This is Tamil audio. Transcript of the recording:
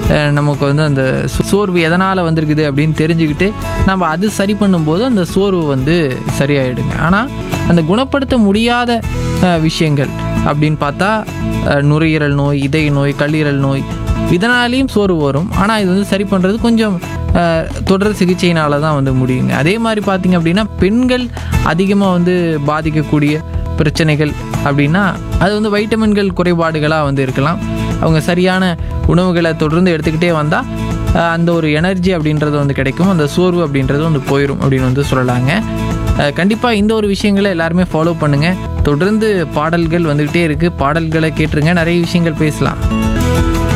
அஹ், நமக்கு வந்து அந்த சோ- சோர்வு எதனால் வந்திருக்குது அப்படின்னு தெரிஞ்சுக்கிட்டு நம்ம அது சரி பண்ணும்போது அந்த சோர்வு வந்து சரியாயிடுங்க ஆனால் அந்த குணப்படுத்த முடியாத அஹ், விஷயங்கள் அப்படின்னு பார்த்தா அஹ், நுரையீரல் நோய் இதய நோய் கல்லீரல் நோய் இதனாலேயும் சோர்வு வரும் ஆனால் இது வந்து சரி பண்ணுறது கொஞ்சம் அஹ், தொடர் சிகிச்சையினால தான் வந்து முடியுங்க அதே மாதிரி பார்த்தீங்க அப்படின்னா பெண்கள் அதிகமாக வந்து பாதிக்கக்கூடிய பிரச்சனைகள் அப்படின்னா அது வந்து வைட்டமின்கள் குறைபாடுகளாக வந்து இருக்கலாம் அவங்க சரியான உணவுகளை தொடர்ந்து எடுத்துக்கிட்டே வந்தால் அந்த ஒரு எனர்ஜி அப்படின்றது வந்து கிடைக்கும் அந்த சோர்வு அப்படின்றது வந்து போயிடும் அப்படின்னு வந்து சொல்லலாங்க கண்டிப்பாக இந்த ஒரு விஷயங்களை எல்லாருமே ஃபாலோ பண்ணுங்கள் தொடர்ந்து பாடல்கள் வந்துக்கிட்டே இருக்குது பாடல்களை கேட்டுருங்க நிறைய விஷயங்கள் பேசலாம்